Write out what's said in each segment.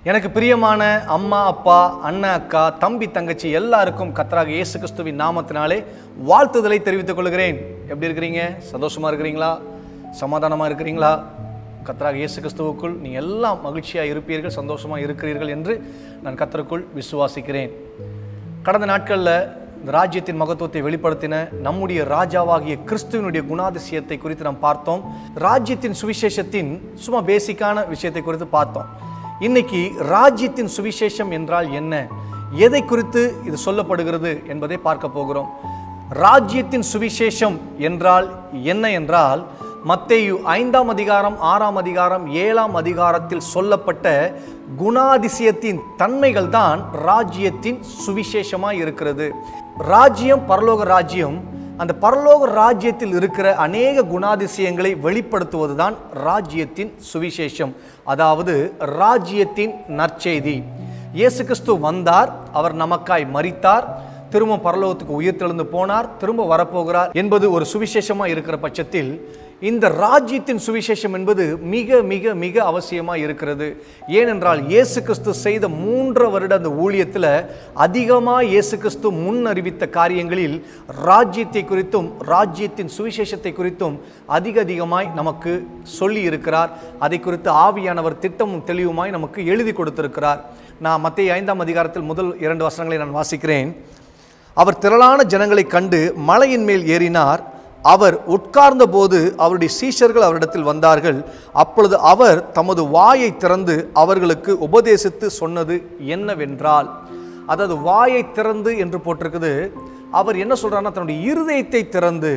எனக்கு பிரியமான அம்மா அப்பா அண்ணன் அக்கா தம்பி தங்கச்சி எல்லாருக்கும் கத்தராக இயேசு கிறிஸ்துவின் நாமத்தினாலே வாழ்த்துதலை தெரிவித்துக் கொள்கிறேன் எப்படி இருக்கிறீங்க சந்தோஷமா இருக்கிறீங்களா சமாதானமா இருக்கிறீங்களா கத்தராக இயேசு கிறிஸ்துவுக்குள் நீங்க எல்லாம் மகிழ்ச்சியாக இருப்பீர்கள் சந்தோஷமா இருக்கிறீர்கள் என்று நான் கத்தருக்குள் விசுவாசிக்கிறேன் கடந்த நாட்களில் இந்த ராஜ்யத்தின் மகத்துவத்தை வெளிப்படுத்தின நம்முடைய ராஜாவாகிய கிறிஸ்துவனுடைய குணாதிசயத்தை குறித்து நாம் பார்த்தோம் ராஜ்யத்தின் சுவிசேஷத்தின் சும்மா பேசிக்கான விஷயத்தை குறித்து பார்த்தோம் இன்னைக்கு ராஜ்யத்தின் சுவிசேஷம் என்றால் என்ன எதை குறித்து இது சொல்லப்படுகிறது என்பதை பார்க்க போகிறோம் ராஜ்யத்தின் சுவிசேஷம் என்றால் என்ன என்றால் மத்தேயு ஐந்தாம் அதிகாரம் ஆறாம் அதிகாரம் ஏழாம் அதிகாரத்தில் சொல்லப்பட்ட குணாதிசயத்தின் தன்மைகள் தான் ராஜ்யத்தின் சுவிசேஷமாய் இருக்கிறது ராஜ்யம் பரலோக ராஜ்யம் அந்த பரலோக ராஜ்யத்தில் இருக்கிற அநேக குணாதிசயங்களை வெளிப்படுத்துவதுதான் ராஜ்யத்தின் சுவிசேஷம் அதாவது ராஜ்யத்தின் நற்செய்தி இயேசு கிறிஸ்து வந்தார் அவர் நமக்காய் மரித்தார் திரும்ப பரலோகத்துக்கு உயிர்த்தெழுந்து போனார் திரும்ப வரப்போகிறார் என்பது ஒரு சுவிசேஷமாக இருக்கிற பட்சத்தில் இந்த ராஜ்யத்தின் சுவிசேஷம் என்பது மிக மிக மிக அவசியமாக இருக்கிறது ஏனென்றால் இயேசு கிறிஸ்து செய்த மூன்று வருட அந்த ஊழியத்தில் அதிகமாக இயேசு கிறிஸ்து முன் அறிவித்த காரியங்களில் ராஜ்யத்தை குறித்தும் ராஜ்யத்தின் சுவிசேஷத்தை குறித்தும் அதிக அதிகமாய் நமக்கு சொல்லி இருக்கிறார் அதை குறித்து ஆவியானவர் திட்டமும் தெளிவுமாய் நமக்கு எழுதி கொடுத்திருக்கிறார் நான் மத்திய ஐந்தாம் அதிகாரத்தில் முதல் இரண்டு வசனங்களை நான் வாசிக்கிறேன் அவர் திரளான ஜனங்களைக் கண்டு மலையின் மேல் ஏறினார் அவர் உட்கார்ந்தபோது அவருடைய சீஷர்கள் அவரிடத்தில் வந்தார்கள் அப்பொழுது அவர் தமது வாயை திறந்து அவர்களுக்கு உபதேசித்து சொன்னது என்னவென்றால் அதாவது வாயை திறந்து என்று போட்டிருக்குது அவர் என்ன சொல்றாருன்னா தன்னுடைய இருதயத்தை திறந்து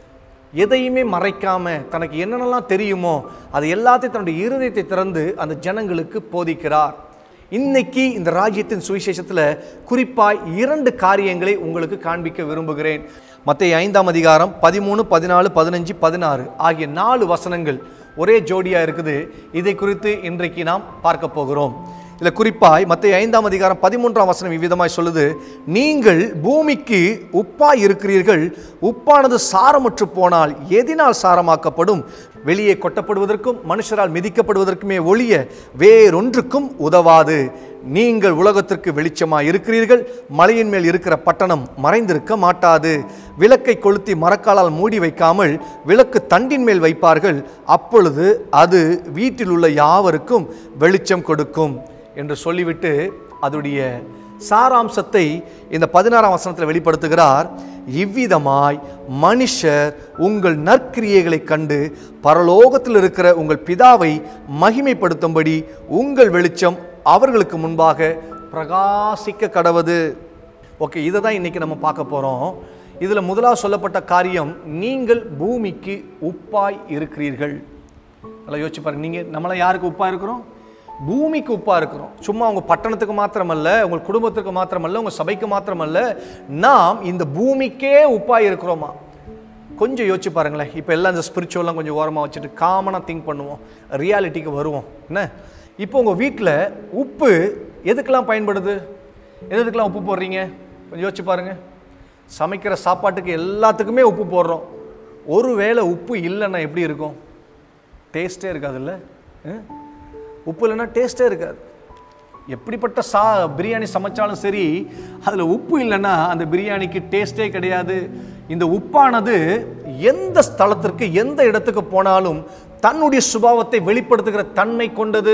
எதையுமே மறைக்காம தனக்கு என்னென்னலாம் தெரியுமோ அது எல்லாத்தையும் தன்னுடைய இருதயத்தை திறந்து அந்த ஜனங்களுக்கு போதிக்கிறார் இன்னைக்கு இந்த ராஜ்யத்தின் சுவிசேஷத்தில் குறிப்பாய் இரண்டு காரியங்களை உங்களுக்கு காண்பிக்க விரும்புகிறேன் மத்திய ஐந்தாம் அதிகாரம் பதிமூணு பதினாலு பதினஞ்சு பதினாறு ஆகிய நாலு வசனங்கள் ஒரே ஜோடியா இருக்குது இதை குறித்து இன்றைக்கு நாம் பார்க்க போகிறோம் இதில் குறிப்பாய் மத்திய ஐந்தாம் அதிகாரம் பதிமூன்றாம் வசனம் இவ்விதமாய் சொல்லுது நீங்கள் பூமிக்கு உப்பாய் இருக்கிறீர்கள் உப்பானது சாரமுற்று போனால் எதினால் சாரமாக்கப்படும் வெளியே கொட்டப்படுவதற்கும் மனுஷரால் மிதிக்கப்படுவதற்குமே ஒழிய வேறொன்றுக்கும் உதவாது நீங்கள் உலகத்திற்கு வெளிச்சமாய் இருக்கிறீர்கள் மலையின் மேல் இருக்கிற பட்டணம் மறைந்திருக்க மாட்டாது விளக்கை கொளுத்தி மரக்காலால் மூடி வைக்காமல் விளக்கு தண்டின் மேல் வைப்பார்கள் அப்பொழுது அது வீட்டில் உள்ள யாவருக்கும் வெளிச்சம் கொடுக்கும் என்று சொல்லிவிட்டு அதோடைய சாராம்சத்தை இந்த பதினாறாம் வசனத்தில் வெளிப்படுத்துகிறார் இவ்விதமாய் மனுஷர் உங்கள் நற்கிரியைகளை கண்டு பரலோகத்தில் இருக்கிற உங்கள் பிதாவை மகிமைப்படுத்தும்படி உங்கள் வெளிச்சம் அவர்களுக்கு முன்பாக பிரகாசிக்க கடவது ஓகே இதை தான் இன்றைக்கி நம்ம பார்க்க போகிறோம் இதில் முதலாக சொல்லப்பட்ட காரியம் நீங்கள் பூமிக்கு உப்பாய் இருக்கிறீர்கள் நல்லா யோசிச்சு பாருங்க நீங்கள் நம்மளை யாருக்கு உப்பாக இருக்கிறோம் பூமிக்கு உப்பாக இருக்கிறோம் சும்மா உங்கள் பட்டணத்துக்கு மாத்திரமல்ல உங்கள் குடும்பத்துக்கு மாத்திரமல்ல உங்கள் சபைக்கு மாத்திரமல்ல நாம் இந்த பூமிக்கே உப்பாக இருக்கிறோமா கொஞ்சம் யோசிச்சு பாருங்களேன் இப்போ எல்லாம் இந்த ஸ்பிரிச்சுவல்லாம் கொஞ்சம் ஓரமாக வச்சுட்டு காமனாக திங்க் பண்ணுவோம் ரியாலிட்டிக்கு வருவோம் என்ன இப்போ உங்கள் வீட்டில் உப்பு எதுக்கெல்லாம் பயன்படுது எது எதுக்கெல்லாம் உப்பு போடுறீங்க கொஞ்சம் யோசிச்சு பாருங்கள் சமைக்கிற சாப்பாட்டுக்கு எல்லாத்துக்குமே உப்பு போடுறோம் ஒருவேளை உப்பு இல்லைன்னா எப்படி இருக்கும் டேஸ்ட்டே இருக்காதுல்ல ஆ? உப்பு இல்லைன்னா டேஸ்ட்டே இருக்காது எப்படிப்பட்ட சா பிரியாணி சமைச்சாலும் சரி அதில் உப்பு இல்லைன்னா அந்த பிரியாணிக்கு டேஸ்ட்டே கிடையாது இந்த உப்பானது எந்த ஸ்தலத்திற்கு எந்த இடத்துக்கு போனாலும் தன்னுடைய சுபாவத்தை வெளிப்படுத்துகிற தன்மை கொண்டது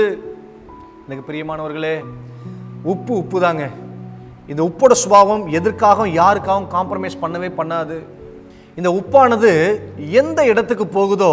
எனக்கு பிரியமானவர்களே உப்பு உப்பு தாங்க இந்த உப்போட சுபாவம் எதற்காகவும் யாருக்காகவும் காம்ப்ரமைஸ் பண்ணவே பண்ணாது இந்த உப்பானது எந்த இடத்துக்கு போகுதோ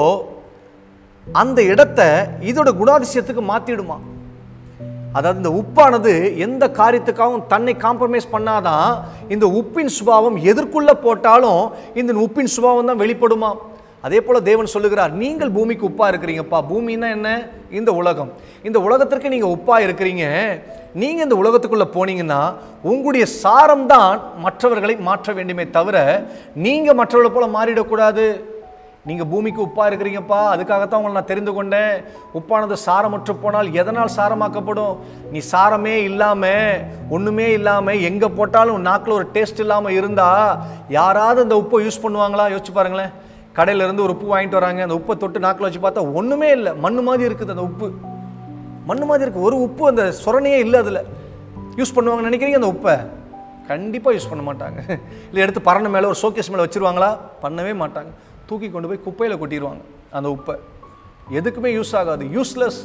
அந்த இடத்த இதோட குணாதிசயத்துக்கு மாத்திடுமா அதாவது இந்த உப்பானது எந்த காரியத்துக்காகவும் தன்னை காம்ப்ரமைஸ் பண்ணாதான் இந்த உப்பின் சுபாவம் எதற்குள்ள போட்டாலும் இந்த உப்பின் சுபாவம் தான் வெளிப்படுமா அதே போல தேவன் சொல்லுகிறார் நீங்கள் பூமிக்கு உப்பா இருக்கிறீங்கப்பா பூமின்னா என்ன இந்த உலகம் இந்த உலகத்திற்கு நீங்க உப்பா இருக்கிறீங்க நீங்க இந்த உலகத்துக்குள்ள போனீங்கன்னா உங்களுடைய சாரம் தான் மற்றவர்களை மாற்ற வேண்டுமே தவிர நீங்க மற்றவர்களை போல மாறிடக்கூடாது நீங்கள் பூமிக்கு உப்பா இருக்கிறீங்கப்பா அதுக்காகத்தான் உங்களை நான் தெரிந்து கொண்டேன் உப்பானது சாரமற்று போனால் எதனால் சாரமாக்கப்படும் நீ சாரமே இல்லாமல் ஒன்றுமே இல்லாமல் எங்கே போட்டாலும் நாக்கில் ஒரு டேஸ்ட் இல்லாமல் இருந்தா யாராவது அந்த உப்பை யூஸ் பண்ணுவாங்களா யோசிச்சு பாருங்களேன் கடையில இருந்து ஒரு உப்பு வாங்கிட்டு வராங்க அந்த உப்பை தொட்டு நாக்கில் வச்சு பார்த்தா ஒன்றுமே இல்லை மண்ணு மாதிரி இருக்குது அந்த உப்பு மண்ணு மாதிரி இருக்கு ஒரு உப்பு அந்த சொரணையே இல்லை அதில் யூஸ் பண்ணுவாங்கன்னு நினைக்கிறீங்க அந்த உப்பை கண்டிப்பாக யூஸ் பண்ண மாட்டாங்க இல்லை எடுத்து பறனை மேலே ஒரு ஷோகேஸ் மேலே வச்சிருவாங்களா பண்ணவே மாட்டாங்க தூக்கி கொண்டு போய் குப்பையில் கொட்டிடுவாங்க அந்த உப்பை எதுக்குமே யூஸ் ஆகாது யூஸ்லெஸ்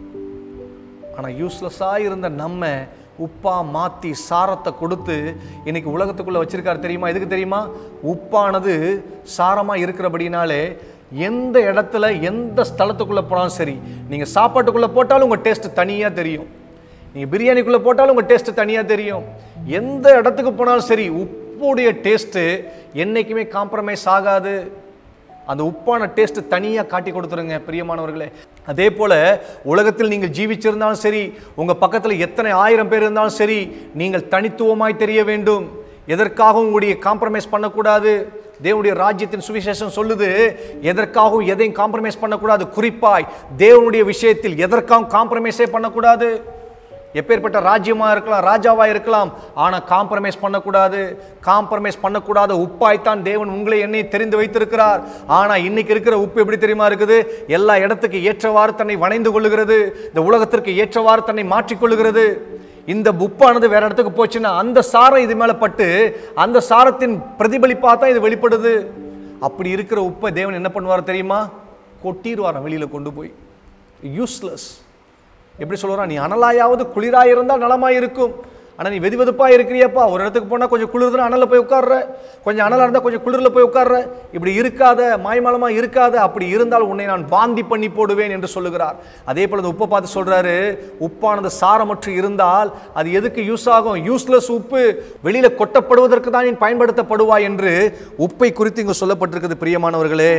ஆனால் யூஸ்லெஸ்ஸாக இருந்த நம்ம உப்பா மாற்றி சாரத்தை கொடுத்து இன்னைக்கு உலகத்துக்குள்ளே வச்சிருக்காரு தெரியுமா எதுக்கு தெரியுமா உப்பானது சாரமாக இருக்கிறபடினாலே எந்த இடத்துல எந்த ஸ்தலத்துக்குள்ளே போனாலும் சரி நீங்கள் சாப்பாட்டுக்குள்ளே போட்டாலும் உங்கள் டேஸ்ட் தனியாக தெரியும் நீங்கள் பிரியாணிக்குள்ளே போட்டாலும் உங்கள் டேஸ்ட் தனியாக தெரியும் எந்த இடத்துக்கு போனாலும் சரி உப்புடைய டேஸ்ட்டு என்றைக்குமே காம்ப்ரமைஸ் ஆகாது அந்த உப்பான டேஸ்ட் தனியாக காட்டி கொடுத்துருங்க பிரியமானவர்களே அதே போல் உலகத்தில் நீங்கள் ஜீவிச்சிருந்தாலும் சரி உங்கள் பக்கத்தில் எத்தனை ஆயிரம் பேர் இருந்தாலும் சரி நீங்கள் தனித்துவமாய் தெரிய வேண்டும் எதற்காகவும் உங்களுடைய காம்ப்ரமைஸ் பண்ணக்கூடாது தேவனுடைய ராஜ்யத்தின் சுவிசேஷம் சொல்லுது எதற்காகவும் எதையும் காம்ப்ரமைஸ் பண்ணக்கூடாது குறிப்பாய் தேவனுடைய விஷயத்தில் எதற்காகவும் காம்ப்ரமைஸே பண்ணக்கூடாது எப்பேற்பட்ட ராஜ்யமாக இருக்கலாம் ராஜாவாக இருக்கலாம் ஆனால் காம்ப்ரமைஸ் பண்ணக்கூடாது காம்ப்ரமைஸ் பண்ணக்கூடாத உப்பாய்த்தான் தேவன் உங்களை என்னை தெரிந்து வைத்திருக்கிறார் ஆனால் இன்னைக்கு இருக்கிற உப்பு எப்படி தெரியுமா இருக்குது எல்லா இடத்துக்கு ஏற்றவாறு தன்னை வணைந்து கொள்ளுகிறது இந்த உலகத்திற்கு ஏற்றவாறு தன்னை மாற்றிக்கொள்ளுகிறது இந்த உப்பானது வேற இடத்துக்கு போச்சுன்னா அந்த சாரம் இது மேலே பட்டு அந்த சாரத்தின் பிரதிபலிப்பாக தான் இது வெளிப்படுது அப்படி இருக்கிற உப்பை தேவன் என்ன பண்ணுவார் தெரியுமா கொட்டிடுவாராம் வெளியில் கொண்டு போய் யூஸ்லெஸ் எப்படி சொல்கிறான் நீ அனலாயாவது குளிராக இருந்தால் நலமாக இருக்கும் ஆனால் நீ வெது வெதுப்பாக இருக்கிறியப்பா ஒரு இடத்துக்கு போனால் கொஞ்சம் குளிர்துனா அனலில் போய் உட்கார்ற கொஞ்சம் அனலாக இருந்தால் கொஞ்சம் குளிரில் போய் உட்கார்ற இப்படி இருக்காத மாய்மாலமாக இருக்காத அப்படி இருந்தால் உன்னை நான் வாந்தி பண்ணி போடுவேன் என்று சொல்லுகிறார் அதே போல் அந்த உப்பை பார்த்து சொல்கிறாரு உப்பானது சாரமற்று இருந்தால் அது எதுக்கு யூஸ் ஆகும் யூஸ்லெஸ் உப்பு வெளியில் கொட்டப்படுவதற்கு தான் நீ பயன்படுத்தப்படுவாய் என்று உப்பை குறித்து இங்கு சொல்லப்பட்டிருக்கிறது பிரியமானவர்களே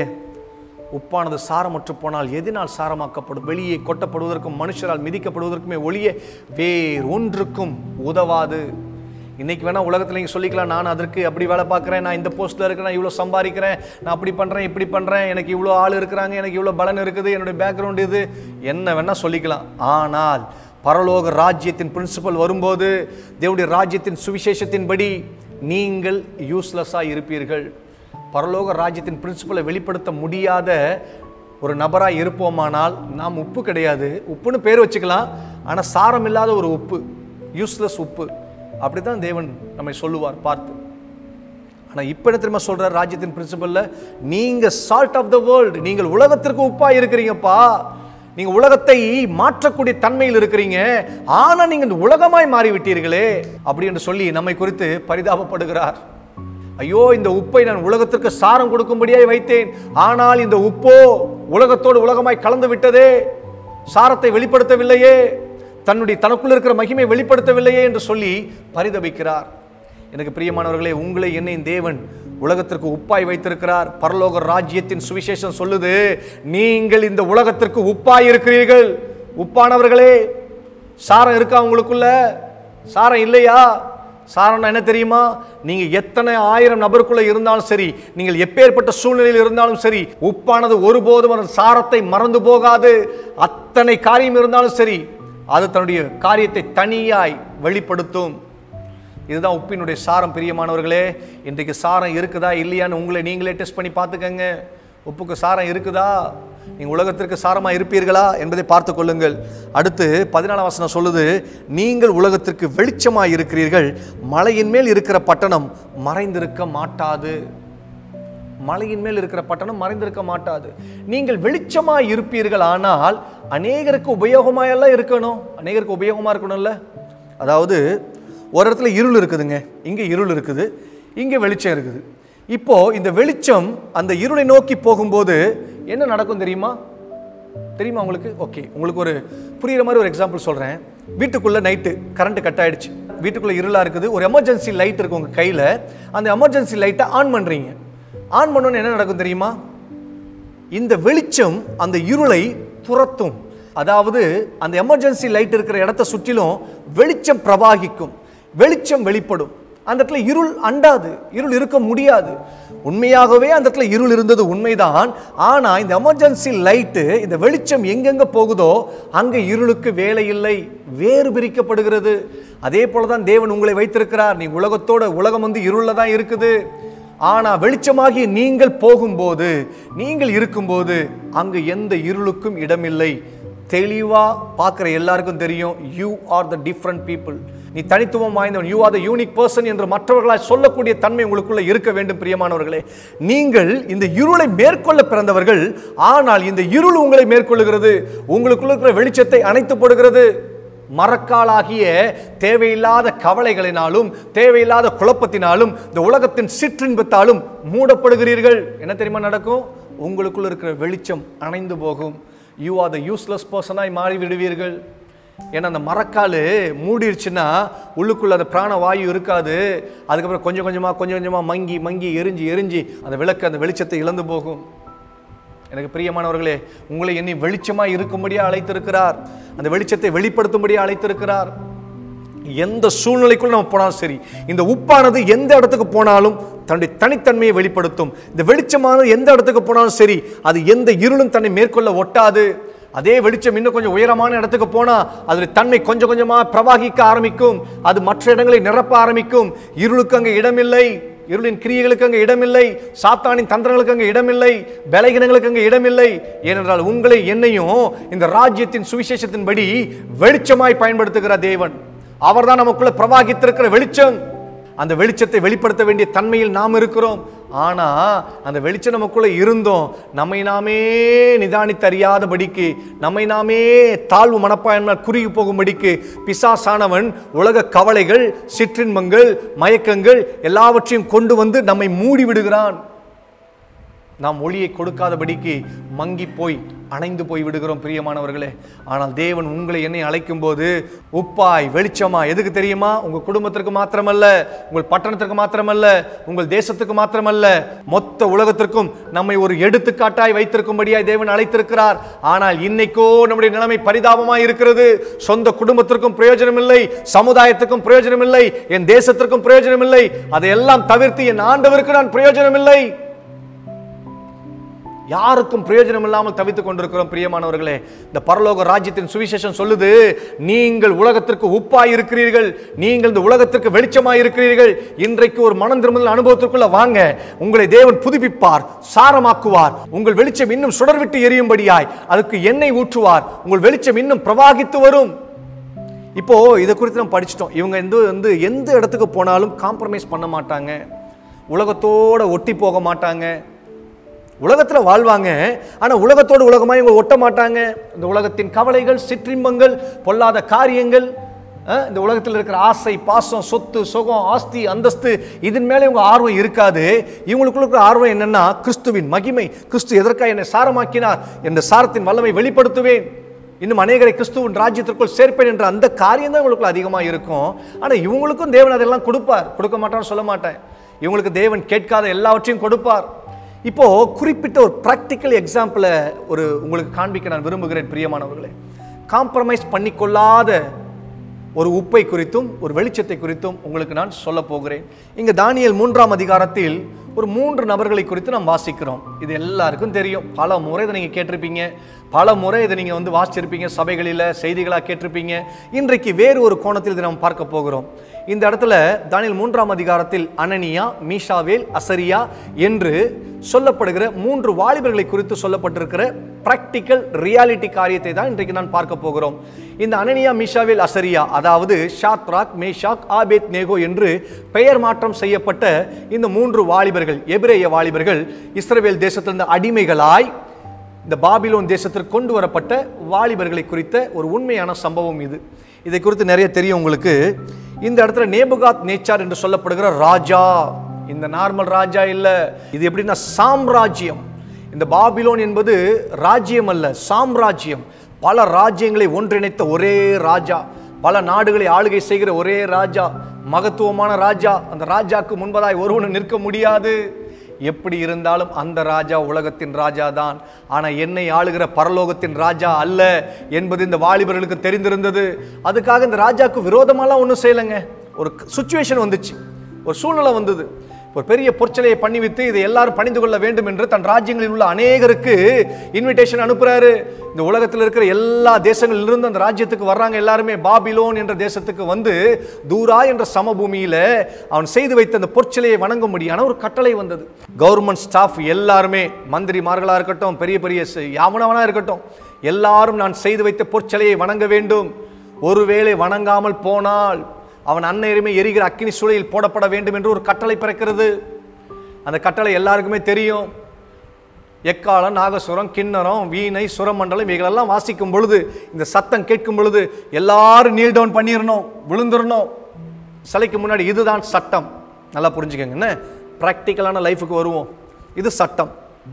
உப்பானது சாரமற்று போனால் எதினால் சாரமாக்கப்படும் வெளியே கொட்டப்படுவதற்கும் மனுஷரால் மிதிக்கப்படுவதற்குமே ஒளிய வேறு ஒன்றுக்கும் உதவாது இன்னைக்கு வேணா உலகத்தில் நீங்கள் சொல்லிக்கலாம் நான் அதற்கு அப்படி வேலை பார்க்குறேன் நான் இந்த போஸ்ட்டில் இருக்கிறேன் இவ்வளோ சம்பாதிக்கிறேன் நான் அப்படி பண்ணுறேன் இப்படி பண்ணுறேன் எனக்கு இவ்வளோ ஆள் இருக்கிறாங்க எனக்கு இவ்வளோ பலன் இருக்குது என்னுடைய பேக்ரவுண்ட் இது என்ன வேணால் சொல்லிக்கலாம் ஆனால் பரலோக ராஜ்யத்தின் பிரின்சிபல் வரும்போது தேவனுடைய ராஜ்யத்தின் சுவிசேஷத்தின்படி நீங்கள் யூஸ்லெஸ்ஸாக இருப்பீர்கள் பரலோக ராஜ்யத்தின் பிரின்சிபலை வெளிப்படுத்த முடியாத ஒரு நபராக இருப்போமானால் நாம் உப்பு கிடையாது உப்புன்னு பேர் வச்சுக்கலாம் ஆனால் சாரம் இல்லாத ஒரு உப்பு யூஸ்லெஸ் உப்பு அப்படி தான் தேவன் நம்மை சொல்லுவார் பார்த்து ஆனால் இப்போ என்ன தெரியுமா சொல்கிறார் ராஜ்யத்தின் பிரின்சிபலில் நீங்கள் சால்ட் ஆஃப் த வேர்ல்டு நீங்கள் உலகத்திற்கு உப்பாக இருக்கிறீங்கப்பா நீங்கள் உலகத்தை மாற்றக்கூடிய தன்மையில் இருக்கிறீங்க ஆனால் நீங்கள் இந்த உலகமாய் மாறிவிட்டீர்களே அப்படி என்று சொல்லி நம்மை குறித்து பரிதாபப்படுகிறார் ஐயோ இந்த உப்பை நான் உலகத்திற்கு சாரம் கொடுக்கும்படியாய் வைத்தேன் ஆனால் இந்த உப்போ உலகத்தோடு உலகமாய் கலந்து விட்டதே சாரத்தை வெளிப்படுத்தவில்லையே தன்னுடைய தனக்குள்ள இருக்கிற மகிமை வெளிப்படுத்தவில்லையே என்று சொல்லி பரிதபிக்கிறார் எனக்கு பிரியமானவர்களே உங்களை என்னை தேவன் உலகத்திற்கு உப்பாய் வைத்திருக்கிறார் பரலோக ராஜ்யத்தின் சுவிசேஷம் சொல்லுது நீங்கள் இந்த உலகத்திற்கு உப்பாய் இருக்கிறீர்கள் உப்பானவர்களே சாரம் இருக்கா உங்களுக்குள்ள சாரம் இல்லையா சாரணம் என்ன தெரியுமா நீங்க எத்தனை ஆயிரம் நபருக்குள்ள இருந்தாலும் சரி நீங்கள் எப்பேற்பட்ட சூழ்நிலையில் இருந்தாலும் சரி உப்பானது ஒருபோதும் அதன் சாரத்தை மறந்து போகாது அத்தனை காரியம் இருந்தாலும் சரி அது தன்னுடைய காரியத்தை தனியாய் வெளிப்படுத்தும் இதுதான் உப்பினுடைய சாரம் பிரியமானவர்களே இன்றைக்கு சாரம் இருக்குதா இல்லையான்னு உங்களை நீங்களே டெஸ்ட் பண்ணி பார்த்துக்கங்க உப்புக்கு சாரம் இருக்குதா நீங்கள் உலகத்திற்கு சாரமாக இருப்பீர்களா என்பதை பார்த்து கொள்ளுங்கள் அடுத்து பதினாலாம் வசனம் சொல்லுது நீங்கள் உலகத்திற்கு வெளிச்சமாக இருக்கிறீர்கள் மலையின் மேல் இருக்கிற பட்டணம் மறைந்திருக்க மாட்டாது மலையின் மேல் இருக்கிற பட்டணம் மறைந்திருக்க மாட்டாது நீங்கள் வெளிச்சமாக இருப்பீர்கள் ஆனால் அநேகருக்கு உபயோகமாயெல்லாம் இருக்கணும் அநேகருக்கு உபயோகமாக இருக்கணும்ல அதாவது ஒரு இடத்துல இருள் இருக்குதுங்க இங்கே இருள் இருக்குது இங்கே வெளிச்சம் இருக்குது இப்போ இந்த வெளிச்சம் அந்த இருளை நோக்கி போகும்போது என்ன நடக்கும் தெரியுமா தெரியுமா உங்களுக்கு ஓகே உங்களுக்கு ஒரு புரியுற மாதிரி ஒரு எக்ஸாம்பிள் சொல்கிறேன் வீட்டுக்குள்ளே நைட்டு கரண்ட் கட் ஆயிடுச்சு வீட்டுக்குள்ளே இருளாக இருக்குது ஒரு எமர்ஜென்சி லைட் இருக்கு உங்கள் கையில் அந்த எமர்ஜென்சி லைட்டை ஆன் பண்ணுறீங்க ஆன் பண்ணோன்னு என்ன நடக்கும் தெரியுமா இந்த வெளிச்சம் அந்த இருளை துரத்தும் அதாவது அந்த எமர்ஜென்சி லைட் இருக்கிற இடத்த சுற்றிலும் வெளிச்சம் பிரவாகிக்கும் வெளிச்சம் வெளிப்படும் அந்த இடத்துல இருள் அண்டாது இருள் இருக்க முடியாது உண்மையாகவே அந்த இடத்துல இருள் இருந்தது உண்மைதான் ஆனா இந்த எமர்ஜென்சி லைட்டு இந்த வெளிச்சம் எங்கெங்க போகுதோ அங்க இருளுக்கு வேலை இல்லை வேறு பிரிக்கப்படுகிறது அதே போல தான் தேவன் உங்களை வைத்திருக்கிறார் நீ உலகத்தோட உலகம் வந்து இருள தான் இருக்குது ஆனா வெளிச்சமாகி நீங்கள் போகும்போது நீங்கள் இருக்கும்போது அங்கு எந்த இருளுக்கும் இடமில்லை தெளிவாக பார்க்குற எல்லாருக்கும் தெரியும் you are the different people நீ தனித்துவம் வாய்ந்தவன் you are the unique person என்று மற்றவர்களால் சொல்லக்கூடிய தன்மை உங்களுக்குள்ள இருக்க வேண்டும் பிரியமானவர்களே நீங்கள் இந்த இருளை மேற்கொள்ள பிறந்தவர்கள் ஆனால் இந்த இருள் உங்களை மேற்கொள்ளுகிறது உங்களுக்குள்ள இருக்கிற வெளிச்சத்தை அணைத்து போடுகிறது மரக்காலாகிய தேவையில்லாத கவலைகளினாலும் தேவையில்லாத குழப்பத்தினாலும் இந்த உலகத்தின் சிற்றின்பத்தாலும் மூடப்படுகிறீர்கள் என்ன தெரியுமா நடக்கும் உங்களுக்குள்ள இருக்கிற வெளிச்சம் அணைந்து போகும் யூ ஆர் த யூஸ்லெஸ் பர்சனாய் மாறி விடுவீர்கள் ஏன்னா அந்த மரக்கால் மூடிருச்சுன்னா உள்ளுக்குள்ள அந்த பிராண வாயு இருக்காது அதுக்கப்புறம் கொஞ்சம் கொஞ்சமாக கொஞ்சம் கொஞ்சமாக மங்கி மங்கி எரிஞ்சு எரிஞ்சு அந்த விளக்கு அந்த வெளிச்சத்தை இழந்து போகும் எனக்கு பிரியமானவர்களே உங்களை எண்ணி வெளிச்சமாய் இருக்கும்படியா அழைத்திருக்கிறார் அந்த வெளிச்சத்தை வெளிப்படுத்தும்படியா அழைத்திருக்கிறார் எந்த சூழ்நிலைக்குள்ள நம்ம போனாலும் சரி இந்த உப்பானது எந்த இடத்துக்கு போனாலும் தன்னுடைய தனித்தன்மையை வெளிப்படுத்தும் இந்த வெளிச்சமானது எந்த இடத்துக்கு போனாலும் சரி அது எந்த இருளும் தன்னை மேற்கொள்ள ஒட்டாது அதே வெளிச்சம் இன்னும் கொஞ்சம் உயரமான இடத்துக்கு போனா அதோட தன்மை கொஞ்சம் கொஞ்சமா பிரவாகிக்க ஆரம்பிக்கும் அது மற்ற இடங்களை நிரப்ப ஆரம்பிக்கும் இருளுக்கு அங்கே இடமில்லை இருளின் கிரியைகளுக்கு அங்கே இடமில்லை சாத்தானின் தந்திரங்களுக்கு அங்கே இடமில்லை பலகீனங்களுக்கு அங்கே இடமில்லை ஏனென்றால் உங்களை என்னையும் இந்த ராஜ்யத்தின் சுவிசேஷத்தின்படி வெளிச்சமாய் பயன்படுத்துகிற தேவன் அவர்தான் நமக்குள்ள பிரவாகித்திருக்கிற வெளிச்சம் அந்த வெளிச்சத்தை வெளிப்படுத்த வேண்டிய தன்மையில் நாம் இருக்கிறோம் ஆனா அந்த வெளிச்சம் நமக்குள்ள இருந்தோம் நம்மை நாமே நிதானித்தறியாதபடிக்கு நம்மை நாமே தாழ்வு மனப்பான்மை குறுகி போகும்படிக்கு பிசாசானவன் உலக கவலைகள் சிற்றின்பங்கள் மயக்கங்கள் எல்லாவற்றையும் கொண்டு வந்து நம்மை மூடி விடுகிறான் நாம் ஒளியை கொடுக்காதபடிக்கு மங்கி போய் அணைந்து போய் விடுகிறோம் பிரியமானவர்களே ஆனால் தேவன் உங்களை என்னை அழைக்கும் போது உப்பாய் வெளிச்சமா எதுக்கு தெரியுமா உங்க குடும்பத்திற்கு மாத்திரமல்ல உங்கள் பட்டணத்திற்கு மாத்திரமல்ல உங்கள் தேசத்துக்கு மாத்திரமல்ல மொத்த உலகத்திற்கும் நம்மை ஒரு எடுத்துக்காட்டாய் வைத்திருக்கும்படியாய் தேவன் அழைத்திருக்கிறார் ஆனால் இன்னைக்கோ நம்முடைய நிலைமை பரிதாபமாய் இருக்கிறது சொந்த குடும்பத்திற்கும் பிரயோஜனம் இல்லை சமுதாயத்துக்கும் பிரயோஜனம் இல்லை என் தேசத்திற்கும் பிரயோஜனம் இல்லை அதையெல்லாம் தவிர்த்து என் ஆண்டவருக்கு நான் பிரயோஜனம் இல்லை யாருக்கும் பிரயோஜனம் இல்லாமல் தவித்துக் கொண்டிருக்கிறோம் பிரியமானவர்களே இந்த பரலோக ராஜ்யத்தின் சுவிசேஷம் சொல்லுது நீங்கள் உலகத்திற்கு உப்பாய் இருக்கிறீர்கள் நீங்கள் இந்த உலகத்திற்கு வெளிச்சமாய் இருக்கிறீர்கள் இன்றைக்கு ஒரு மனம் திரும்புதல் அனுபவத்திற்குள்ள வாங்க உங்களை தேவன் புதுப்பிப்பார் சாரமாக்குவார் உங்கள் வெளிச்சம் இன்னும் சுடர்விட்டு எரியும்படியாய் அதுக்கு எண்ணெய் ஊற்றுவார் உங்கள் வெளிச்சம் இன்னும் பிரவாகித்து வரும் இப்போ இதை குறித்து நம்ம படிச்சிட்டோம் இவங்க வந்து வந்து எந்த இடத்துக்கு போனாலும் காம்ப்ரமைஸ் பண்ண மாட்டாங்க உலகத்தோட ஒட்டி போக மாட்டாங்க உலகத்தில் வாழ்வாங்க ஆனால் உலகத்தோடு உலகமாக இவங்க ஒட்ட மாட்டாங்க இந்த உலகத்தின் கவலைகள் சிற்றின்பங்கள் பொல்லாத காரியங்கள் அஹ், இந்த உலகத்தில் இருக்கிற ஆசை பாசம் சொத்து சுகம் ஆஸ்தி அந்தஸ்து இதன் மேலே இவங்க ஆர்வம் இருக்காது இவங்களுக்குள்ள இருக்கிற ஆர்வம் என்னன்னா கிறிஸ்துவின் மகிமை கிறிஸ்து எதற்காக என்னை சாரமாக்கினார் என்ற சாரத்தின் வல்லமை வெளிப்படுத்துவேன் இன்னும் அநேகரை கிறிஸ்துவின் ராஜ்யத்திற்குள் சேர்ப்பேன் என்ற அந்த காரியம் தான் இவங்களுக்குள்ள அதிகமாக இருக்கும் ஆனால் இவங்களுக்கும் தேவன் அதெல்லாம் கொடுப்பார் கொடுக்க மாட்டான்னு சொல்ல மாட்டேன் இவங்களுக்கு தேவன் கேட்காத எல்லாவற்றையும் கொடுப்பார் இப்போ குறிப்பிட்ட ஒரு ப்ராக்டிக்கல் எக்ஸாம்பிளை ஒரு உங்களுக்கு காண்பிக்க நான் விரும்புகிறேன் பிரியமானவர்களே காம்ப்ரமைஸ் பண்ணிக்கொள்ளாத ஒரு உப்பை குறித்தும் ஒரு வெளிச்சத்தை குறித்தும் உங்களுக்கு நான் சொல்ல போகிறேன் இங்க தானியேல் மூன்றாம் அதிகாரத்தில் ஒரு மூன்று நபர்களை குறித்து நாம் வாசிக்கிறோம் இது எல்லாருக்கும் தெரியும் பல முறை இதை நீங்கள் கேட்டிருப்பீங்க பல முறை இதை நீங்கள் வந்து வாசிச்சிருப்பீங்க சபைகளில் செய்திகளாக கேட்டிருப்பீங்க இன்றைக்கு வேறு ஒரு கோணத்தில் இதை நாம் பார்க்க போகிறோம் இந்த இடத்துல தானியேல் மூன்றாம் அதிகாரத்தில் அனனியா மீஷாவேல் அசரியா என்று சொல்லப்படுகிற மூன்று வாலிபர்களை குறித்து சொல்லப்பட்டிருக்கிற பிராக்டிக்கல் ரியாலிட்டி காரியத்தை தான் இன்றைக்கு நான் பார்க்க போகிறோம் இந்த அனனியா மீஷாவேல் அசரியா அதாவது ஷாத்ராக் மேஷாக் ஆபேத் நேகோ என்று பெயர் மாற்றம் செய்யப்பட்ட இந்த மூன்று வாலிபர்கள் எபிரேய வாலிபர்கள் இஸ்ரவேல் தேசத்திலிருந்து அடிமைகளாய் இந்த பாபிலோன் தேசத்திற்கு கொண்டு வரப்பட்ட வாலிபர்களை குறித்த ஒரு உண்மையான சம்பவம் இது இதை குறித்து நிறைய தெரியும் உங்களுக்கு இந்த இடத்துல நேபுகாத் நேச்சார் என்று சொல்லப்படுகிற ராஜா இந்த நார்மல் ராஜா இல்லை இது எப்படின்னா சாம்ராஜ்யம் இந்த பாபிலோன் என்பது ராஜ்யம் அல்ல சாம்ராஜ்யம் பல ராஜ்யங்களை ஒன்றிணைத்த ஒரே ராஜா பல நாடுகளை ஆளுகை செய்கிற ஒரே ராஜா மகத்துவமான ராஜா அந்த ராஜாக்கு முன்பதாய் ஒருவனும் நிற்க முடியாது எப்படி இருந்தாலும் அந்த ராஜா உலகத்தின் ராஜா தான் ஆனால் என்னை ஆளுகிற பரலோகத்தின் ராஜா அல்ல என்பது இந்த வாலிபர்களுக்கு தெரிந்திருந்தது அதுக்காக இந்த ராஜாவுக்கு விரோதமாலாம் ஒன்றும் செய்யலைங்க ஒரு சுச்சுவேஷன் வந்துச்சு ஒரு சூழ்நிலை வந்தது ஒரு பெரிய பொற்சலையை பண்ணி வைத்து இதை எல்லாரும் பணிந்து கொள்ள வேண்டும் என்று தன் ராஜ்யங்களில் உள்ள அநேகருக்கு இன்விடேஷன் அனுப்புறாரு இந்த உலகத்தில் இருக்கிற எல்லா தேசங்களிலிருந்து அந்த ராஜ்யத்துக்கு வர்றாங்க எல்லாருமே பாபிலோன் என்ற தேசத்துக்கு வந்து தூரா என்ற சமபூமியில அவன் செய்து வைத்த அந்த பொற்சிலையை வணங்கும்படியான ஒரு கட்டளை வந்தது கவர்மெண்ட் ஸ்டாஃப் எல்லாருமே மந்திரிமார்களா இருக்கட்டும் பெரிய பெரிய ச- யாவனவனா இருக்கட்டும் எல்லாரும் நான் செய்து வைத்த பொற்சலையை வணங்க வேண்டும் ஒருவேளை வணங்காமல் போனால் அவன் அன்னையருமே எரிகிற அக்கினி சூளையில் போடப்பட வேண்டும் என்று ஒரு கட்டளை பிறக்கிறது அந்த கட்டளை எல்லாருக்குமே தெரியும் எக்காலம் நாகசுரம் கிண்ணறம் வீணை சுரமண்டலம் இவைகளெல்லாம் வாசிக்கும் பொழுது இந்த சத்தம் கேட்கும் பொழுது எல்லாரும் நீல் டவுன் பண்ணிடணும் விழுந்துடணும் சிலைக்கு முன்னாடி இதுதான் சட்டம் நல்லா புரிஞ்சுக்கங்க என்ன ப்ராக்டிக்கலான லைஃபுக்கு வருவோம் இது சட்டம்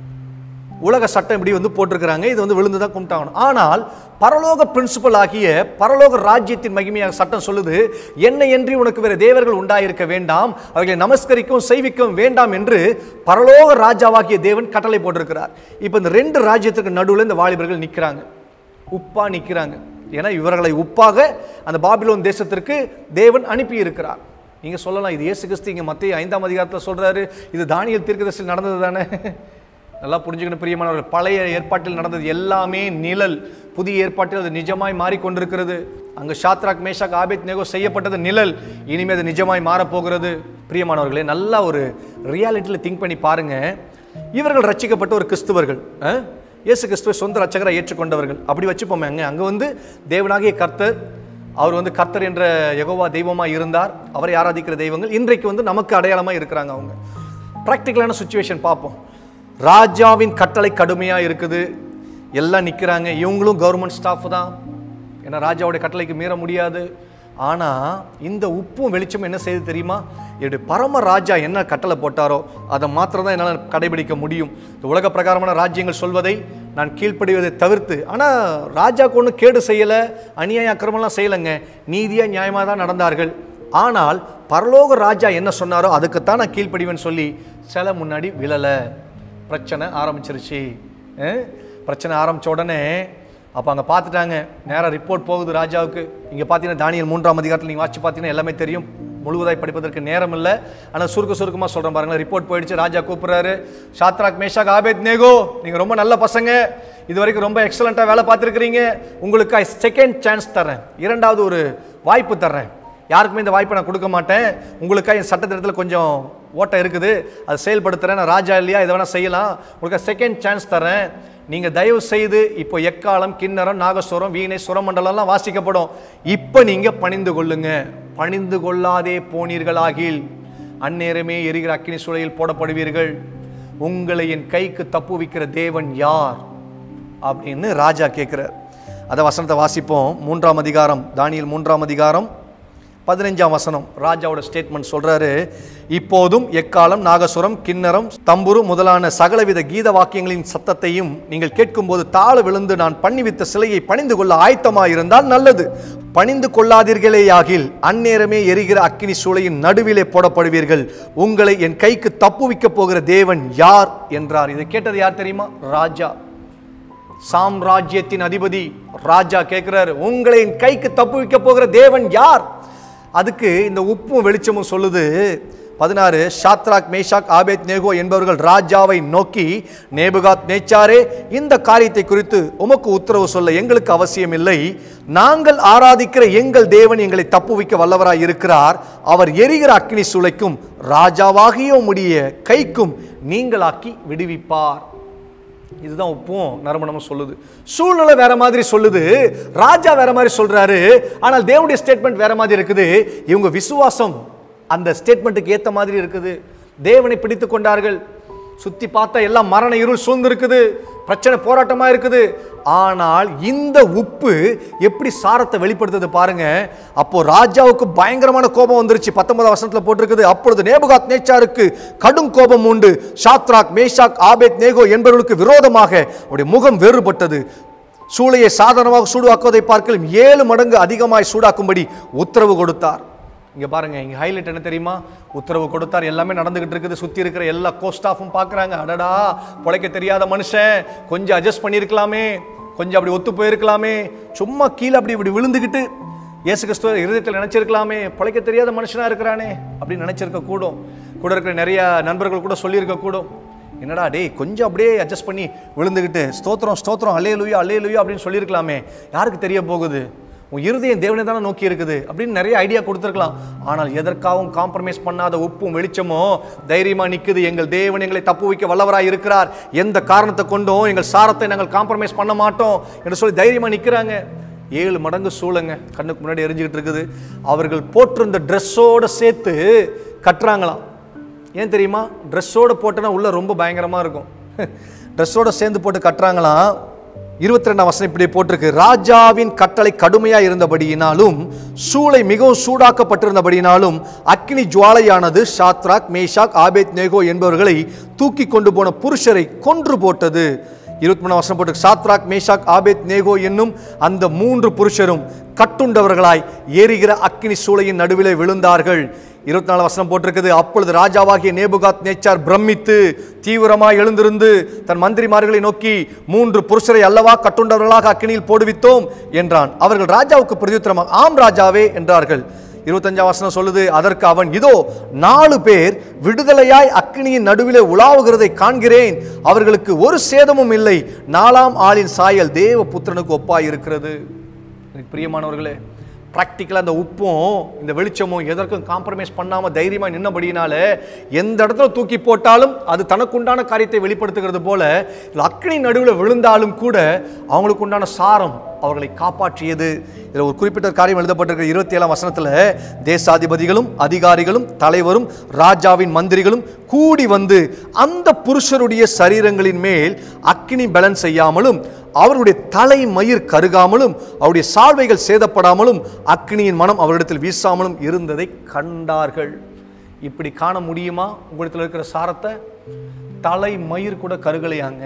உலக சட்டம் இப்படி வந்து போட்டிருக்கிறாங்க இது வந்து விழுந்து தான் கும்பிட்டாகணும் ஆனால் பரலோக பிரின்சிபல் ஆகிய பரலோக ராஜ்யத்தின் மகிமையாக சட்டம் சொல்லுது என்னை என்று உனக்கு வேறு தேவர்கள் உண்டாயிருக்க வேண்டாம் அவர்களை நமஸ்கரிக்கவும் செய்விக்கவும் வேண்டாம் என்று பரலோக ராஜாவாகிய தேவன் கட்டளை போட்டிருக்கிறார் இப்போ இந்த ரெண்டு ராஜ்யத்துக்கு நடுவில் இந்த வாலிபர்கள் நிற்கிறாங்க உப்பா நிற்கிறாங்க ஏன்னா இவர்களை உப்பாக அந்த பாபிலோன் தேசத்திற்கு தேவன் அனுப்பி இருக்கிறார் நீங்க சொல்லலாம் இது இயேசு கிறிஸ்து இங்க மத்திய ஐந்தாம் அதிகாரத்தில் சொல்றாரு இது தானியல் தீர்க்கதரிசியில் நடந்தது தானே நல்லா புரிஞ்சுக்கணும் பிரியமானவர்கள் பழைய ஏற்பாட்டில் நடந்தது எல்லாமே நிழல் புதிய ஏற்பாட்டில் அது நிஜமாய் மாறிக்கொண்டிருக்கிறது அங்க ஷாத்ராக் மேஷாக் ஆபேத் நேகோ செய்யப்பட்டது நிழல் இனிமே அது நிஜமாய் மாறப்போகிறது பிரியமானவர்களே நல்லா ஒரு ரியாலிட்டியில் திங்க் பண்ணி பாருங்க இவர்கள் ரட்சிக்கப்பட்ட ஒரு கிறிஸ்துவர்கள் ஆ? இயேசு கிறிஸ்துவை சொந்த ரட்சகரை ஏற்றுக்கொண்டவர்கள் அப்படி வச்சுப்போமே அங்கே அங்கே வந்து தேவனாகிய கர்த்தர் அவர் வந்து கர்த்தர் என்ற யெகோவா தெய்வமாக இருந்தார் அவரை ஆராதிக்கிற தெய்வங்கள் இன்றைக்கு வந்து நமக்கு அடையாளமாக இருக்கிறாங்க அவங்க ப்ராக்டிக்கலான சுச்சுவேஷன் பார்ப்போம் ராஜாவின் கட்டளை கடுமையாக இருக்குது எல்லாம் நிற்கிறாங்க இவங்களும் கவர்மெண்ட் ஸ்டாஃப் தான் ஏன்னா ராஜாவுடைய கட்டளைக்கு மீற முடியாது ஆனால் இந்த உப்பும் வெளிச்சம் என்ன செய்யுது தெரியுமா என்னுடைய பரம ராஜா என்ன கட்டளை போட்டாரோ அதை மாத்திரம் தான் என்னால் கடைபிடிக்க முடியும் இந்த உலக பிரகாரமான ராஜ்யங்கள் சொல்வதை நான் கீழ்ப்படிவதை தவிர்த்து ஆனால் ராஜாக்கு ஒன்றும் கேடு செய்யலை அநியாய அக்கிரமெல்லாம் செய்யலைங்க நீதியாக நியாயமாக தான் நடந்தார்கள் ஆனால் பரலோக ராஜா என்ன சொன்னாரோ அதுக்குத்தான் நான் கீழ்ப்படிவேன்னு சொல்லி சில முன்னாடி விழலை பிரச்சனை ஆரம்பிச்சிருச்சு அஹ்? பிரச்சனை ஆரம்பிச்ச உடனே அப்போ அங்கே பார்த்துட்டாங்க நேராக ரிப்போர்ட் போகுது ராஜாவுக்கு இங்கே பார்த்தீங்கன்னா தானியல் மூன்றாம் அதிகாரத்தில் நீங்கள் வாட்சி பார்த்தீங்கன்னா எல்லாமே தெரியும் முழுவதாய் படிப்பதற்கு நேரம் இல்லை ஆனால் சுருக்க சுருக்கமாக சொல்கிறேன் பாருங்களேன் ரிப்போர்ட் போயிடுச்சு ராஜா கூப்பிட்றாரு ஷாத்ராக் மேஷாக் ஆபேத் நேகோ நீங்கள் ரொம்ப நல்ல பசங்க இது வரைக்கும் ரொம்ப எக்ஸலண்ட்டாக வேலை பார்த்துருக்கிறீங்க உங்களுக்கு செகண்ட் சான்ஸ் தரேன் இரண்டாவது ஒரு வாய்ப்பு தர்றேன் யாருக்குமே இந்த வாய்ப்பை நான் கொடுக்க மாட்டேன் உங்களுக்காக என் சட்டத்திட்டத்தில் கொஞ்சம் ஓட்டம் இருக்குது அதை செயல்படுத்துகிறேன் நான் ராஜா இல்லையா இதை வேணால் செய்யலாம் உங்களுக்கு செகண்ட் சான்ஸ் தரேன் நீங்கள் தயவு செய்து இப்போ எக்காலம் கிண்ணறம் நாகஸ்வரம் வீணை சுரமண்டலம்லாம் வாசிக்கப்படும் இப்போ நீங்கள் பணிந்து கொள்ளுங்க பணிந்து கொள்ளாதே போனீர்களாகில் அந்நேரமே எரிகிற அக்கினி சூளையில் போடப்படுவீர்கள் உங்களை என் கைக்கு தப்புவிக்கிற தேவன் யார் அப்படின்னு ராஜா கேட்குறார் அதை வசனத்தை வாசிப்போம் மூன்றாம் அதிகாரம் தானியல் மூன்றாம் அதிகாரம் பதினஞ்சாம் வசனம் ராஜாவோட ஸ்டேட்மெண்ட் சொல்றாரு இப்போதும் எக்காலம் நாகசுரம் கிண்ணறம் தம்புரு முதலான சகலவித கீத வாக்கியங்களின் சத்தத்தையும் நீங்கள் கேட்கும்போது தாழ விழுந்து நான் பண்ணிவித்த சிலையை பணிந்து கொள்ள ஆயத்தமாயிருந்தால் நல்லது பணிந்து கொள்ளாதீர்களேயாகில் அந்நேரமே எரிகிற அக்கினி சூளையின் நடுவிலே போடப்படுவீர்கள் உங்களை என் கைக்கு தப்புவிக்கப் போகிற தேவன் யார் என்றார் இதை கேட்டது யார் தெரியுமா ராஜா சாம்ராஜ்யத்தின் அதிபதி ராஜா கேட்கிறாரு உங்களை என் கைக்கு தப்பு வைக்க போகிற தேவன் யார் அதுக்கு இந்த உப்பும் வெளிச்சமும் சொல்லுது பதினாறு ஷாத்ராக் மேஷாக் ஆபேத் நேகோ என்பவர்கள் ராஜாவை நோக்கி நேபுகாத் நேச்சாரே இந்த காரியத்தை குறித்து உமக்கு உத்தரவு சொல்ல எங்களுக்கு அவசியம் இல்லை நாங்கள் ஆராதிக்கிற எங்கள் தேவன் எங்களை தப்புவிக்க வல்லவராய் இருக்கிறார் அவர் எரிகிற அக்கினி சூளைக்கும் ராஜாவாகிய உம்முடைய கைக்கும் நீங்களாக்கி விடுவிப்பார் இதுதான் உப்பும் நறுமணமும் சொல்லுது சூழ்நிலை வேற மாதிரி சொல்லுது ராஜா வேற மாதிரி சொல்றாரு ஆனால் தேவனுடைய ஸ்டேட்மெண்ட் வேற மாதிரி இருக்குது இவங்க விசுவாசம் அந்த ஸ்டேட்மெண்ட்டுக்கு ஏத்த மாதிரி இருக்குது தேவனை பிடித்து கொண்டார்கள் சுத்தி பார்த்தா எல்லாம் மரண இருள் சூழ்ந்து இருக்குது பிரச்சனை போராட்டமா இருக்குது ஆனால் இந்த உப்பு எப்படி சாரத்தை வெளிப்படுத்துது பாருங்க அப்போ ராஜாவுக்கு பயங்கரமான கோபம் வந்துருச்சு பத்தொன்பதாம் வசனத்துல போட்டிருக்குது அப்பொழுது நேபுகாத் நேச்சாருக்கு கடும் கோபம் உண்டு ஷாத்ராக் மேஷாக் ஆபேத் நேகோ என்பவர்களுக்கு விரோதமாக அவருடைய முகம் வேறுபட்டது சூளையை சாதாரணமாக சூடாக்குவதை பார்க்கலும் ஏழு மடங்கு அதிகமாய் சூடாக்கும்படி உத்தரவு கொடுத்தார் இங்க பாருங்க இங்க ஹைலைட் என்ன தெரியுமா உத்தரவு கொடுத்தார் எல்லாமே நடந்துகிட்டு இருக்குது சுத்தி இருக்கிற எல்லா கோஸ்டாஃபும் பார்க்கறாங்க அடடா பொழைக்க தெரியாத மனுஷன் கொஞ்சம் அட்ஜஸ்ட் பண்ணியிருக்கலாமே கொஞ்சம் அப்படி ஒத்து போயிருக்கலாமே சும்மா கீழே அப்படி இப்படி விழுந்துக்கிட்டு இயேசு கிறிஸ்துவ இருதயத்தில் நினைச்சிருக்கலாமே பொழைக்க தெரியாத மனுஷனா இருக்கிறானே அப்படின்னு நினைச்சிருக்க கூடும் கூட இருக்கிற நிறைய நண்பர்கள் கூட சொல்லியிருக்க கூடும் என்னடா டேய் கொஞ்சம் அப்படியே அட்ஜஸ்ட் பண்ணி விழுந்துக்கிட்டு ஸ்தோத்திரம் ஸ்தோத்திரம் அல்லே லுயா அல்லே லுயா அப்படின்னு சொல்லியிருக்கலாமே யாருக்கு தெரிய போகுது உன் இருதயம் தேவனை தானே நோக்கி இருக்குது அப்படின்னு நிறைய ஐடியா கொடுத்துருக்கலாம் ஆனால் எதற்காகவும் காம்ப்ரமைஸ் பண்ணாத உப்பும் வெளிச்சமும் தைரியமா நிக்குது எங்கள் தேவன் எங்களை தப்பு வைக்க வல்லவராய் இருக்கிறார் எந்த காரணத்தை கொண்டும் எங்கள் சாரத்தை நாங்கள் காம்ப்ரமைஸ் பண்ண மாட்டோம் என்று சொல்லி தைரியமா நிக்கிறாங்க ஏழு மடங்கு சூளைங்க கண்ணுக்கு முன்னாடி எரிஞ்சுக்கிட்டு இருக்குது அவர்கள் போட்டிருந்த ட்ரெஸ்ஸோட சேர்த்து கட்டுறாங்களாம் ஏன் தெரியுமா ட்ரெஸ்ஸோட போட்டனா உள்ள ரொம்ப பயங்கரமா இருக்கும் ட்ரெஸ்ஸோட சேர்ந்து போட்டு கட்டுறாங்களாம் இருபத்தி ரெண்டாம் வசனம் இப்படி போட்டிருக்கு ராஜாவின் கட்டளை கடுமையா இருந்தபடியினாலும் சூளை மிகவும் சூடாக்கப்பட்டிருந்தபடியினாலும் அக்னி ஜுவாலையானது ஷாத்ராக் மேஷாக் ஆபேத் நேகோ என்பவர்களை தூக்கி கொண்டு போன புருஷரை கொன்று போட்டது இருபத்தி மூணு வருஷம் போட்டு சாத்ராக் மேஷாக் ஆபேத் நேகோ என்னும் அந்த மூன்று புருஷரும் கட்டுண்டவர்களாய் எரிகிற அக்கினி சூளையின் நடுவிலே விழுந்தார்கள் இருபத்தி நாலு வசனம் போட்டிருக்குது அப்பொழுது ராஜாவாகிய நேபுகாத் நேச்சார் பிரமித்து தீவிரமாய் எழுந்திருந்து தன் மந்திரிமார்களை நோக்கி மூன்று புருஷரை அல்லவா கட்டுண்டவர்களாக அக்கினியில் போடுவித்தோம் என்றான் அவர்கள் ராஜாவுக்கு பிரதியுத்தரமாக ஆம் ராஜாவே என்றார்கள் இருபத்தஞ்சாம் வசனம் சொல்லுது அதற்கு அவன் இதோ நாலு பேர் விடுதலையாய் அக்கினியின் நடுவிலே உலாவுகிறதை காண்கிறேன் அவர்களுக்கு ஒரு சேதமும் இல்லை நாலாம் ஆளின் சாயல் தேவ புத்திரனுக்கு ஒப்பாய் இருக்கிறது எனக்கு பிரியமானவர்களே ப்ராக்டிக்கலாக அந்த உப்பும் இந்த வெளிச்சமும் எதற்கும் காம்ப்ரமைஸ் பண்ணாமல் தைரியமாக நின்னபடியினால எந்த இடத்துல தூக்கி போட்டாலும் அது தனக்குண்டான காரியத்தை வெளிப்படுத்துகிறது போல இல்ல அக்னி நடுவில் விழுந்தாலும் கூட அவங்களுக்கு உண்டான சாரம் அவர்களை காப்பாற்றியது இதில் ஒரு குறிப்பிட்ட காரியம் எழுதப்பட்டிருக்கிற இருபத்தி ஏழாம் வசனத்தில் தேசாதிபதிகளும் அதிகாரிகளும் தலைவரும் ராஜாவின் மந்திரிகளும் கூடி வந்து அந்த புருஷருடைய சரீரங்களின் மேல் அக்கினி பலன் செய்யாமலும் அவருடைய தலை மயிர் கருகாமலும் அவருடைய சால்வைகள் சேதப்படாமலும் அக்னியின் மனம் அவரிடத்தில் வீசாமலும் இருந்ததை கண்டார்கள் இப்படி காண முடியுமா உங்களிடத்தில் இருக்கிற சாரத்தை தலை மயிர் கூட கருகலையாங்க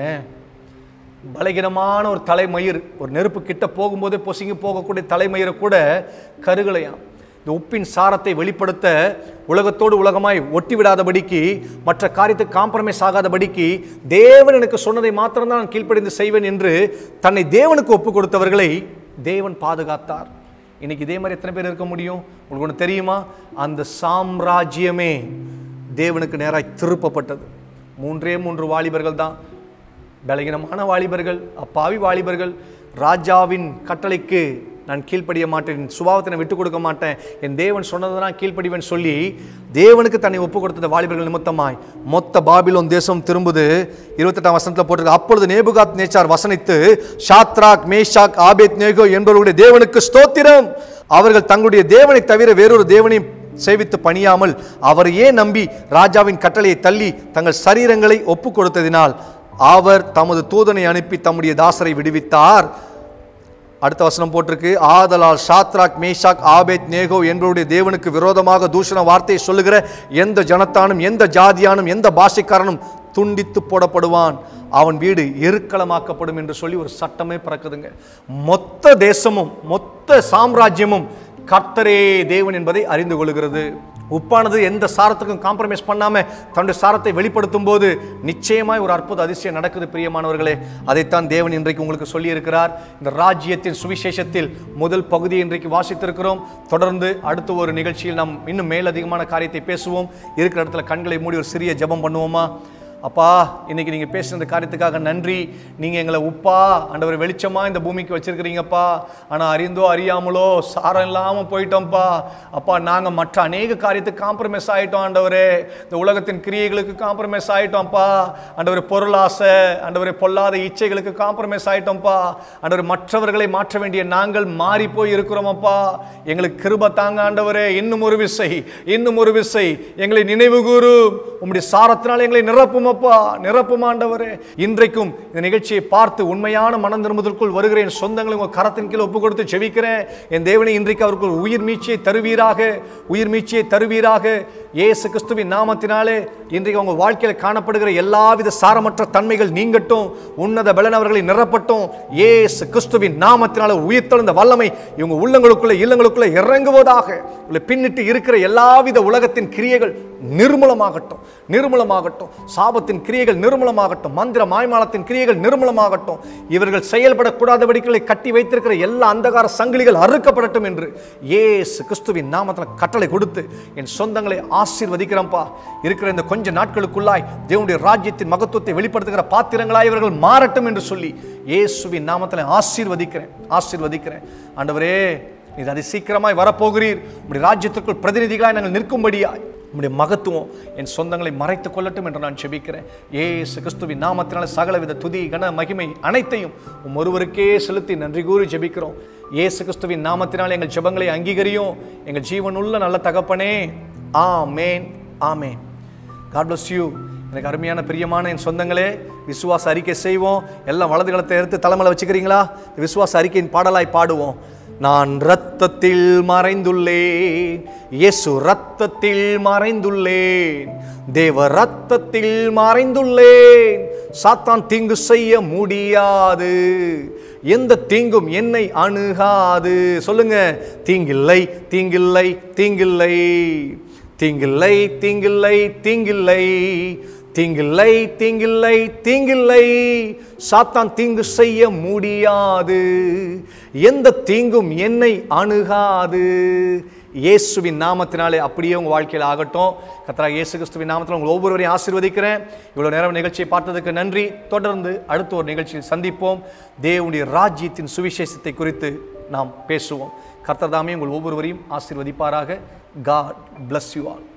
பலகீனமான ஒரு தலைமயிர் ஒரு நெருப்பு கிட்ட போகும்போதே பொசுங்கி போகக்கூடிய தலைமயிரை கூட கருகலையாம் இந்த உப்பின் சாரத்தை வெளிப்படுத்த உலகத்தோடு உலகமாய் ஒட்டி விடாதபடிக்கு மற்ற காரியத்தை காம்ப்ரமைஸ் ஆகாதபடிக்கு தேவன் எனக்கு சொன்னதை மாத்திரம்தான் நான் கீழ்ப்படிந்து செய்வேன் என்று தன்னை தேவனுக்கு ஒப்பு கொடுத்தவர்களை தேவன் பாதுகாத்தார் இன்னைக்கு இதே மாதிரி எத்தனை பேர் இருக்க முடியும் உங்களுக்கு ஒன்று தெரியுமா அந்த சாம்ராஜ்யமே தேவனுக்கு நேராய் திருப்பப்பட்டது மூன்றே மூன்று வாலிபர்கள் தான் பலகீனமான வாலிபர்கள் அப்பாவி வாலிபர்கள் ராஜாவின் கட்டளைக்கு நான் கீழ்ப்படிய மாட்டேன் என் சுபாவத்தை நான் விட்டுக் கொடுக்க மாட்டேன் என் தேவன் சொன்னதை நான் கீழ்ப்படிவேன் சொல்லி தேவனுக்கு தன்னை ஒப்பு கொடுத்த வாலிபர்கள் நிமித்தமாய் மொத்த பாபிலோன் தேசம் திரும்புது இருபத்தெட்டாம் வசனத்தில் போட்டிருக்கு அப்பொழுது நேபுகாத் நேச்சார் வசனித்து ஷாத்ராக் மேஷாக் ஆபேத் நேகோ என்பவர்களுடைய தேவனுக்கு ஸ்தோத்திரம் அவர்கள் தங்களுடைய தேவனை தவிர வேறொரு தேவனை சேவித்து பணியாமல் அவரையே நம்பி ராஜாவின் கட்டளையை தள்ளி தங்கள் சரீரங்களை ஒப்பு கொடுத்ததினால் அவர் தமது தூதனை அனுப்பி தம்முடைய தாசரை விடுவித்தார் அடுத்த வசனம் போட்டிருக்கு ஆதலால் ஷாத்ராக் மேஷாக் ஆபேத் நேகோ என்பவருடைய தேவனுக்கு விரோதமாக தூஷண வார்த்தையை சொல்லுகிற எந்த ஜனத்தானும் எந்த ஜாதியானும் எந்த பாஷைக்காரனும் துண்டித்து போடப்படுவான் அவன் வீடு எருக்களமாக்கப்படும் என்று சொல்லி ஒரு சட்டமே பிறக்குதுங்க மொத்த தேசமும் மொத்த சாம்ராஜ்யமும் கர்த்தரே தேவன் என்பதை அறிந்து கொள்கிறது உப்பானது எந்த சாரத்துக்கும் காம்ப்ரமைஸ் பண்ணாம தன்னுடைய சாரத்தை வெளிப்படுத்தும் போது நிச்சயமாய் ஒரு அற்புத அதிசயம் நடக்குது பிரியமானவர்களே அதைத்தான் தேவன் இன்றைக்கு உங்களுக்கு சொல்லியிருக்கிறார் இந்த ராஜ்யத்தின் சுவிசேஷத்தில் முதல் பகுதியை இன்றைக்கு வாசித்திருக்கிறோம் தொடர்ந்து அடுத்த ஒரு நிகழ்ச்சியில் நாம் இன்னும் மேலதிகமான காரியத்தை பேசுவோம் இருக்கிற இடத்துல கண்களை மூடி ஒரு சிறிய ஜெபம் பண்ணுவோமா அப்பா இன்னைக்கு நீங்கள் பேசின இந்த காரியத்துக்காக நன்றி நீங்கள் எங்களை உப்பா ஆண்டவர் வெளிச்சமா இந்த பூமிக்கு வச்சிருக்கிறீங்கப்பா ஆனால் அறிந்தோ அறியாமலோ சாரம் இல்லாமல் போயிட்டோம்ப்பா அப்பா நாங்கள் மற்ற அநேக காரியத்துக்கு காம்ப்ரமைஸ் ஆகிட்டோம் ஆண்டவரே இந்த உலகத்தின் கிரியைகளுக்கு காம்ப்ரமைஸ் ஆகிட்டோம்ப்பா ஆண்டவர் பொருளாசை ஆண்டவர் பொல்லாத இச்சைகளுக்கு காம்ப்ரமைஸ் ஆகிட்டோம்ப்பா ஆண்டவர் மற்றவர்களை மாற்ற வேண்டிய நாங்கள் மாறி போய் இருக்கிறோமப்பா எங்களுக்கு கிருப தாங்க ஆண்டவரே இன்னும் ஒரு விசை இன்னும் ஒரு விசை எங்களை நினைவு கூறு உம்முடைய சாரத்தினால் எங்களை நிரப்புமப்பா நிரப்பும் ஆண்டவரே இன்றைக்கும் இந்த நிகழ்ச்சியை பார்த்து உண்மையான மனம் திரும்புதற்குள் வருகிறேன் சொந்தங்களை உங்கள் கரத்தின் கீழ் ஒப்பு கொடுத்து ஜெபிக்கிறேன் என் தேவனை இன்றைக்கு அவருக்கு ஒரு உயிர் மீட்சியை தருவீராக உயிர் மீட்சியை தருவீராக இயேசு கிறிஸ்துவின் நாமத்தினாலே இன்றைக்கு உங்கள் வாழ்க்கையில் காணப்படுகிற எல்லாவித சாரமற்ற தன்மைகள் நீங்கட்டும் உன்னத பலன் அவர்களை நிரப்பட்டும் இயேசு கிறிஸ்துவின் நாமத்தினால உயிர் தெழுந்த வல்லமை இவங்க உள்ளங்களுக்குள்ள இல்லங்களுக்குள்ள இறங்குவதாக உங்களை பின்னிட்டு இருக்கிற எல்லாவித உலகத்தின் கிரியைகள் நிர்மூலமாகட்டும் நிர்மூலமாகட்டும் சாபத்தின் கிரியைகள் நிர்மூலமாகட்டும் மந்திர மாய்மாலத்தின் கிரியைகள் நிர்மூலமாகட்டும் இவர்கள் செயல்படக்கூடாதபடிகளை கட்டி வைத்திருக்கிற எல்லா அந்தகார சங்கிலிகள் அறுக்கப்படட்டும் என்று ஏசு கிறிஸ்துவின் நாமத்தில் கட்டளை கொடுத்து என் சொந்தங்களை ஆசீர்வதிக்கிறேன்ப்பா இருக்கிற இந்த கொஞ்ச நாட்களுக்குள்ளாய் தேவனுடைய ராஜ்யத்தின் மகத்துவத்தை வெளிப்படுத்துகிற பாத்திரங்களாய் இவர்கள் மாறட்டும் என்று சொல்லி இயேசுவின் நாமத்தில் ஆசீர்வதிக்கிறேன் ஆசீர்வதிக்கிறேன் ஆண்டவரே நீர் அதி சீக்கிரமாய் வரப்போகிறீர் உடைய ராஜ்யத்துக்குள் பிரதிநிதிகளாய் நாங்கள் நிற்கும்படியாய் உம்முடைய மகத்துவம் என் சொந்தங்களை மறைத்துக் கொள்ளட்டும் என்று நான் செபிக்கிறேன் ஏசு கிறிஸ்துவின் நாமத்தினால சகலவித துதி கன மகிமை அனைத்தையும் உம் ஒருவருக்கே செலுத்தி நன்றி கூறி ஜெபிக்கிறோம் ஏசு கிறிஸ்துவின் நாமத்தினால் எங்கள் ஜெபங்களை அங்கீகரியும் எங்கள் ஜீவனுள்ள நல்ல தகப்பனே ஆமேன் ஆமேன் காட் bless யூ எனக்கு அருமையான பிரியமான என் சொந்தங்களே விசுவாச அறிக்கை செய்வோம் எல்லாம் வலது களத்தை எடுத்து தலைமையில் வச்சுக்கிறீங்களா விசுவாச அறிக்கையின் பாடலாய் பாடுவோம் நான் ரத்தத்தில் மறைந்துள்ளேன் இயேசு ரத்தத்தில் மறைந்துள்ளேன் தேவ ரத்தத்தில் மறைந்துள்ளேன் சாத்தான் தீங்கு செய்ய முடியாது எந்த தீங்கும் என்னை அணுகாது சொல்லுங்க தீங்கில்லை தீங்கில்லை தீங்கில்லை தீங்கில்லை தீங்கில்லை தீங்கில்லை தீங்கில்லை தீங்கில்லை தீங்கில்லை சாத்தான் தீங்கு செய்ய முடியாது எந்த தீங்கும் என்னை அணுகாது இயேசுவின் நாமத்தினாலே அப்படியே உங்கள் வாழ்க்கையில் ஆகட்டும் கத்தராக இயேசு கிறிஸ்துவின் நாமத்தில் உங்கள் ஒவ்வொருவரையும் ஆசீர்வதிக்கிறேன் இவ்வளோ நேரம் நிகழ்ச்சியை பார்த்ததுக்கு நன்றி தொடர்ந்து அடுத்த ஒரு நிகழ்ச்சியில் சந்திப்போம் தேவனுடைய ராஜ்யத்தின் சுவிசேஷத்தை குறித்து நாம் பேசுவோம் கர்த்தர் தாமே உங்கள் ஒவ்வொருவரையும் ஆசீர்வதிப்பாராக காட் bless யூ ஆல்